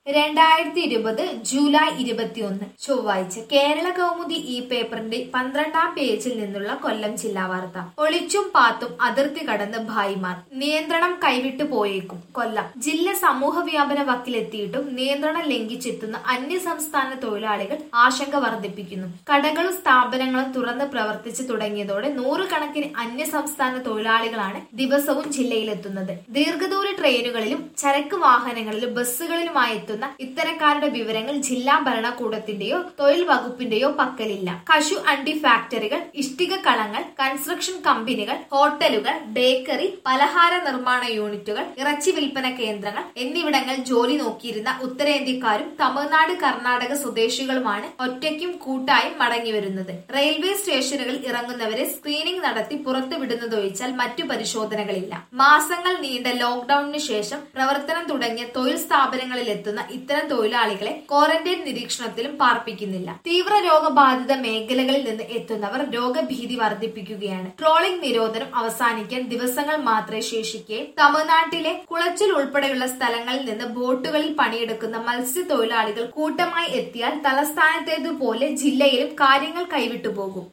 രണ്ടായിരത്തി ഇരുപത് ജൂലൈ ഇരുപത്തിയൊന്ന് ചൊവ്വാഴ്ച കേരള കൗമുദി ഈ പേപ്പറിന്റെ പന്ത്രണ്ടാം പേജിൽ നിന്നുള്ള കൊല്ലം ജില്ലാ വാർത്ത ഒളിച്ചും പാത്തും അതിർത്തി കടന്ന് ഭായിമാർ നിയന്ത്രണം കൈവിട്ടു പോയേക്കും കൊല്ലം ജില്ല സമൂഹ വ്യാപന വക്കിലെത്തിയിട്ടും നിയന്ത്രണം ലംഘിച്ചെത്തുന്ന അന്യ സംസ്ഥാന തൊഴിലാളികൾ ആശങ്ക വർദ്ധിപ്പിക്കുന്നു കടകളും സ്ഥാപനങ്ങളും തുറന്ന് പ്രവർത്തിച്ചു തുടങ്ങിയതോടെ നൂറുകണക്കിന് അന്യ സംസ്ഥാന തൊഴിലാളികളാണ് ദിവസവും ജില്ലയിലെത്തുന്നത് ദീർഘദൂര ട്രെയിനുകളിലും ചരക്ക് വാഹനങ്ങളിലും ബസ്സുകളിലുമായി എത്തുന്ന ഇത്തരക്കാരുടെ വിവരങ്ങൾ ജില്ലാ ഭരണകൂടത്തിന്റെയോ തൊഴിൽ വകുപ്പിന്റെയോ പക്കലില്ല കശു അണ്ടി ഫാക്ടറികൾ ഇഷ്ടിക കളങ്ങൾ കൺസ്ട്രക്ഷൻ കമ്പനികൾ ഹോട്ടലുകൾ ബേക്കറി പലഹാര നിർമ്മാണ യൂണിറ്റുകൾ ഇറച്ചി വിൽപ്പന കേന്ദ്രങ്ങൾ എന്നിവിടങ്ങൾ ജോലി നോക്കിയിരുന്ന ഉത്തരേന്ത്യക്കാരും തമിഴ്നാട് കർണാടക സ്വദേശികളുമാണ് ഒറ്റയ്ക്കും കൂട്ടായും മടങ്ങി വരുന്നത് റെയിൽവേ സ്റ്റേഷനുകളിൽ ഇറങ്ങുന്നവരെ സ്ക്രീനിംഗ് നടത്തി പുറത്തുവിടുന്നതൊഴിച്ചാൽ മറ്റു പരിശോധനകളില്ല മാസങ്ങൾ നീണ്ട ലോക്ഡൌണിന് ശേഷം പ്രവർത്തനം തുടങ്ങിയ തൊഴിൽ സ്ഥാപനങ്ങളിൽ എത്തുന്ന ഇത്തരം തൊഴിലാളികളെ ക്വാറന്റൈൻ നിരീക്ഷണത്തിലും പാർപ്പിക്കുന്നില്ല തീവ്ര രോഗബാധിത മേഖലകളിൽ നിന്ന് എത്തുന്നവർ രോഗഭീതി വർദ്ധിപ്പിക്കുകയാണ് ട്രോളിംഗ് നിരോധനം അവസാനിക്കാൻ ദിവസങ്ങൾ മാത്രമേ ശേഷിക്കെ തമിഴ്നാട്ടിലെ കുളച്ചൽ ഉൾപ്പെടെയുള്ള സ്ഥലങ്ങളിൽ നിന്ന് ബോട്ടുകളിൽ പണിയെടുക്കുന്ന മത്സ്യത്തൊഴിലാളികൾ കൂട്ടമായി എത്തിയാൽ തലസ്ഥാനത്തേതുപോലെ ജില്ലയിലും കാര്യങ്ങൾ കൈവിട്ടു പോകും